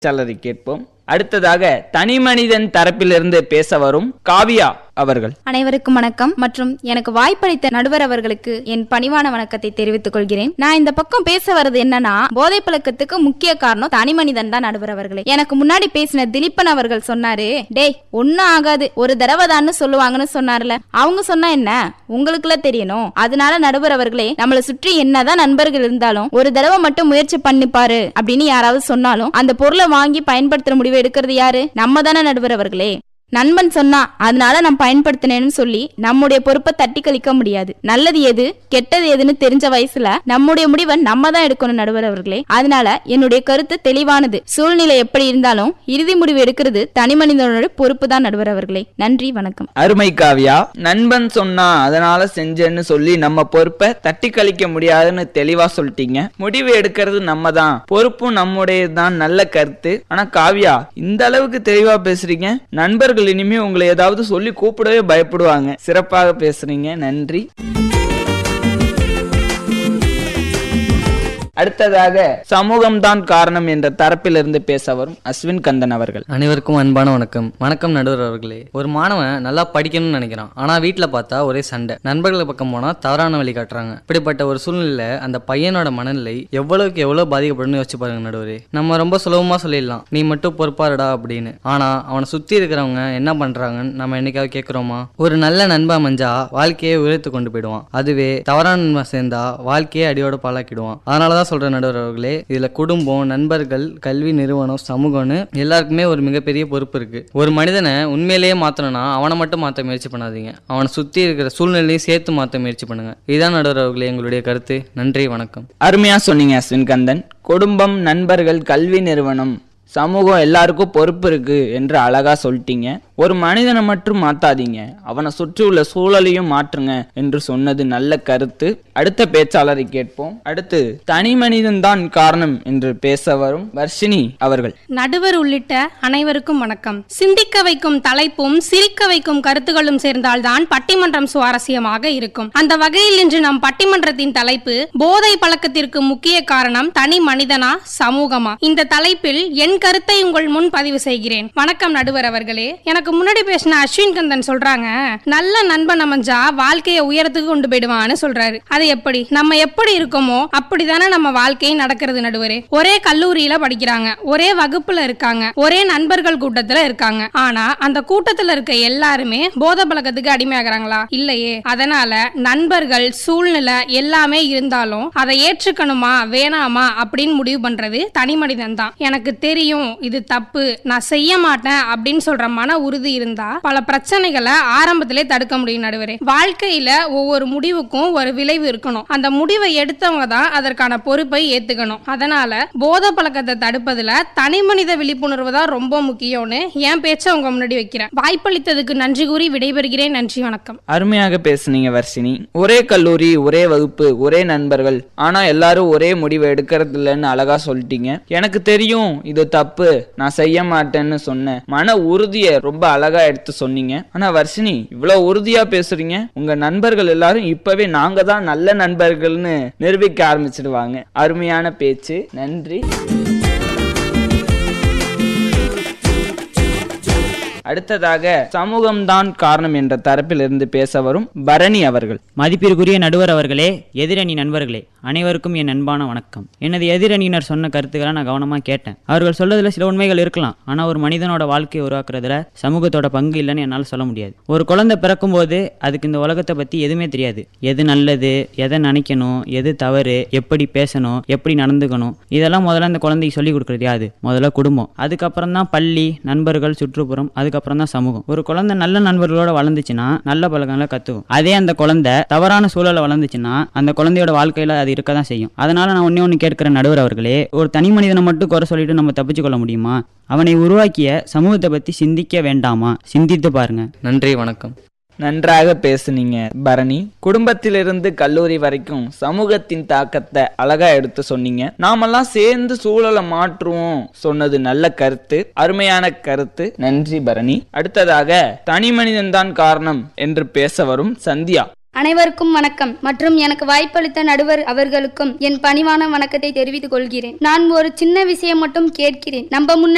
பேச்சாளரை கேட்போம் அடுத்ததாக தனி மனிதன் தரப்பிலிருந்து பேச வரும் காவியா அவர்கள் அனைவருக்கும் வணக்கம் மற்றும் எனக்கு வாய்ப்பளித்த நடுவர் அவர்களுக்கு என் பணிவான வணக்கத்தை தெரிவித்துக் கொள்கிறேன் நான் இந்த பக்கம் பேச வர்றது என்னன்னா போதை பழக்கத்துக்கு முக்கிய காரணம் தனி மனிதன் தான் நடுவர் அவர்களே எனக்கு முன்னாடி பேசின திலீபன் அவர்கள் சொன்னாரு டேய் ஒன்னும் ஆகாது ஒரு தடவை தான்னு சொல்லுவாங்கன்னு சொன்னார்ல அவங்க சொன்னா என்ன உங்களுக்குள்ள தெரியணும் அதனால நடுவர் அவர்களே நம்மளை சுற்றி என்னதான் நண்பர்கள் இருந்தாலும் ஒரு தடவை மட்டும் முயற்சி பண்ணி பாரு அப்படின்னு யாராவது சொன்னாலும் அந்த பொருளை வாங்கி பயன்படுத்துற முடிவு எடுக்கிறது யாரு நம்ம தானே நடுவர் அவர்களே நண்பன் சொன்னா அதனால நான் பயன்படுத்தினேன்னு சொல்லி நம்முடைய பொறுப்பை தட்டி கழிக்க முடியாது நல்லது எது கெட்டது எதுன்னு தெரிஞ்ச வயசுல நம்முடைய முடிவை நம்ம தான் எடுக்கணும் நடுவர் அவர்களே அதனால என்னுடைய கருத்து தெளிவானது சூழ்நிலை எப்படி இருந்தாலும் இறுதி முடிவு எடுக்கிறது தனி மனிதனோட பொறுப்பு தான் நடுவர் அவர்களே நன்றி வணக்கம் அருமை காவியா நண்பன் சொன்னா அதனால செஞ்சேன்னு சொல்லி நம்ம பொறுப்பை தட்டி கழிக்க முடியாதுன்னு தெளிவா சொல்லிட்டீங்க முடிவு எடுக்கிறது நம்ம தான் பொறுப்பும் நம்முடையது தான் நல்ல கருத்து ஆனா காவியா இந்த அளவுக்கு தெளிவா பேசுறீங்க நண்பர்கள் இனிமே உங்களை ஏதாவது சொல்லி கூப்பிடவே பயப்படுவாங்க சிறப்பாக பேசுறீங்க நன்றி அடுத்ததாக சமூகம்தான் காரணம் என்ற தரப்பிலிருந்து பேச வரும் அஸ்வின் கந்தன் அவர்கள் அனைவருக்கும் அன்பான வணக்கம் வணக்கம் நடுவர் அவர்களே ஒரு மாணவன் நல்லா படிக்கணும்னு நினைக்கிறான் ஆனா வீட்ல பார்த்தா ஒரே சண்டை நண்பர்கள் பக்கம் போனா தவறான வழி காட்டுறாங்க இப்படிப்பட்ட ஒரு சூழ்நிலையில அந்த பையனோட மனநிலை எவ்வளவுக்கு எவ்வளவு பாதிக்கப்படும்னு யோசிச்சு பாருங்க நடுவரே நம்ம ரொம்ப சுலபமா சொல்லிடலாம் நீ மட்டும் பொறுப்பாருடா அப்படின்னு ஆனா அவனை சுத்தி இருக்கிறவங்க என்ன பண்றாங்கன்னு நம்ம என்னைக்காவது கேட்கிறோமா ஒரு நல்ல நண்பன் அமைஞ்சா வாழ்க்கையை உயர்த்து கொண்டு போயிடுவான் அதுவே தவறான நண்பன் சேர்ந்தா வாழ்க்கையை அடியோட பாழாக்கிடுவான் அதனாலதான் சொல்றேன் நடுவர் அவர்களே இதுல குடும்பம் நண்பர்கள் கல்வி நிறுவனம் சமூகம்னு எல்லாருக்குமே ஒரு மிகப்பெரிய பொறுப்பு இருக்கு ஒரு மனிதனை உண்மையிலேயே மாத்தணும்னா அவனை மட்டும் மாத்த முயற்சி பண்ணாதீங்க அவனை சுத்தி இருக்கிற சூழ்நிலையும் சேர்த்து மாத்த முயற்சி பண்ணுங்க இதுதான் நடுவர் அவர்களே எங்களுடைய கருத்து நன்றி வணக்கம் அருமையா சொன்னீங்க அஸ்வின் கந்தன் குடும்பம் நண்பர்கள் கல்வி நிறுவனம் சமூகம் எல்லாருக்கும் பொறுப்பு இருக்கு என்று அழகா சொல்லிட்டீங்க ஒரு மனிதனை மட்டும் மாத்தாதீங்க அவனை சுற்றி உள்ள சூழலையும் மாற்றுங்க என்று சொன்னது நல்ல கருத்து அடுத்த பேச்சாளரை கேட்போம் அடுத்து தனி மனிதன் தான் காரணம் என்று பேச வரும் வர்ஷினி அவர்கள் நடுவர் உள்ளிட்ட அனைவருக்கும் வணக்கம் சிந்திக்க வைக்கும் தலைப்பும் சிரிக்க வைக்கும் கருத்துகளும் சேர்ந்தால்தான் பட்டிமன்றம் சுவாரஸ்யமாக இருக்கும் அந்த வகையில் இன்று நம் பட்டிமன்றத்தின் தலைப்பு போதை பழக்கத்திற்கு முக்கிய காரணம் தனி மனிதனா சமூகமா இந்த தலைப்பில் என் கருத்தை உங்கள் முன் பதிவு செய்கிறேன் வணக்கம் நடுவர் அவர்களே எனக்கு முன்னாடி பேசின அஸ்வின் கந்தன் சொல்றாங்க நல்ல நண்பன் அமைஞ்சா வாழ்க்கையை உயரத்துக்கு கொண்டு போயிடுவான்னு சொல்றாரு அது எப்படி நம்ம எப்படி இருக்கோமோ அப்படிதானே நம்ம வாழ்க்கை நடக்கிறது நடுவரே ஒரே கல்லூரியில படிக்கிறாங்க ஒரே வகுப்புல இருக்காங்க ஒரே நண்பர்கள் கூட்டத்துல இருக்காங்க ஆனா அந்த கூட்டத்துல இருக்க எல்லாருமே போதை பழக்கத்துக்கு அடிமையாகிறாங்களா இல்லையே அதனால நண்பர்கள் சூழ்நிலை எல்லாமே இருந்தாலும் அதை ஏற்றுக்கணுமா வேணாமா அப்படின்னு முடிவு பண்றது தனி மனிதன் தான் எனக்கு தெரியும் இது தப்பு நான் செய்ய மாட்டேன் அப்படின்னு சொல்ற மன உறுதி இருந்தா பல பிரச்சனைகளை ஆரம்பத்திலே தடுக்க முடியும் நடுவரே வாழ்க்கையில ஒவ்வொரு முடிவுக்கும் ஒரு விளைவு இருக்கணும் அந்த முடிவை எடுத்தவங்க தான் அதற்கான பொறுப்பை ஏத்துக்கணும் அதனால போதை பழக்கத்தை தடுப்பதுல தனி மனித விழிப்புணர்வு தான் ரொம்ப முக்கியம்னு என் பேச்ச உங்க முன்னாடி வைக்கிறேன் வாய்ப்பளித்ததுக்கு நன்றி கூறி விடைபெறுகிறேன் நன்றி வணக்கம் அருமையாக பேசுனீங்க வர்ஷினி ஒரே கல்லூரி ஒரே வகுப்பு ஒரே நண்பர்கள் ஆனா எல்லாரும் ஒரே முடிவு எடுக்கிறது இல்லைன்னு அழகா சொல்லிட்டீங்க எனக்கு தெரியும் இது தப்பு நான் செய்ய மாட்டேன்னு சொன்னேன் மன உறுதியை ரொம்ப அழகா எடுத்து சொன்னீங்க ஆனா வர்ஷினி இவ்வளவு உறுதியா பேசுறீங்க உங்க நண்பர்கள் எல்லாரும் இப்பவே நாங்க தான் நல்ல நண்பர்கள்னு நிரூபிக்க ஆரம்பிச்சிடுவாங்க அருமையான பேச்சு நன்றி அடுத்ததாக சமூகம்தான் காரணம் என்ற தரப்பிலிருந்து பேச வரும் பரணி அவர்கள் மதிப்பிற்குரிய நடுவர் அவர்களே எதிரணி நண்பர்களே அனைவருக்கும் என் அன்பான வணக்கம் எனது எதிரணியினர் சொன்ன கருத்துக்களை நான் கவனமாக கேட்டேன் அவர்கள் சொல்றதுல சில உண்மைகள் இருக்கலாம் ஆனால் ஒரு மனிதனோட வாழ்க்கையை உருவாக்குறதுல சமூகத்தோட பங்கு இல்லைன்னு என்னால் சொல்ல முடியாது ஒரு குழந்தை பிறக்கும்போது அதுக்கு இந்த உலகத்தை பற்றி எதுவுமே தெரியாது எது நல்லது எதை நினைக்கணும் எது தவறு எப்படி பேசணும் எப்படி நடந்துக்கணும் இதெல்லாம் முதல்ல அந்த குழந்தைக்கு சொல்லி கொடுக்குறது யாது முதல்ல குடும்பம் அதுக்கப்புறம் தான் பள்ளி நண்பர்கள் சுற்றுப்புறம் அதுக்கப்புறம் தான் சமூகம் ஒரு குழந்தை நல்ல நண்பர்களோட வளர்ந்துச்சுன்னா நல்ல பழக்கங்களை கத்துக்கும் அதே அந்த குழந்தை தவறான சூழல வளர்ந்துச்சுன்னா அந்த குழந்தையோட வாழ்க்கையில அது இருக்க தான் செய்யும் அதனால நான் ஒண்ணே ஒன்று கேட்கிற நடுவர் அவர்களே ஒரு தனி மனிதனை மட்டும் குறை சொல்லிட்டு நம்ம தப்பிச்சு கொள்ள முடியுமா அவனை உருவாக்கிய சமூகத்தை பத்தி சிந்திக்க வேண்டாமா சிந்தித்து பாருங்க நன்றி வணக்கம் நன்றாக பேசுனீங்க பரணி குடும்பத்திலிருந்து கல்லூரி வரைக்கும் சமூகத்தின் தாக்கத்தை அழகா எடுத்து சொன்னீங்க நாமெல்லாம் சேர்ந்து சூழலை மாற்றுவோம் சொன்னது நல்ல கருத்து அருமையான கருத்து நன்றி பரணி அடுத்ததாக தனி மனிதன்தான் காரணம் என்று பேச வரும் சந்தியா அனைவருக்கும் வணக்கம் மற்றும் எனக்கு வாய்ப்பளித்த நடுவர் அவர்களுக்கும் என் பணிவான வணக்கத்தை தெரிவித்துக் கொள்கிறேன் நான் ஒரு சின்ன விஷயம் மட்டும் கேட்கிறேன் நம்ம முன்னாடி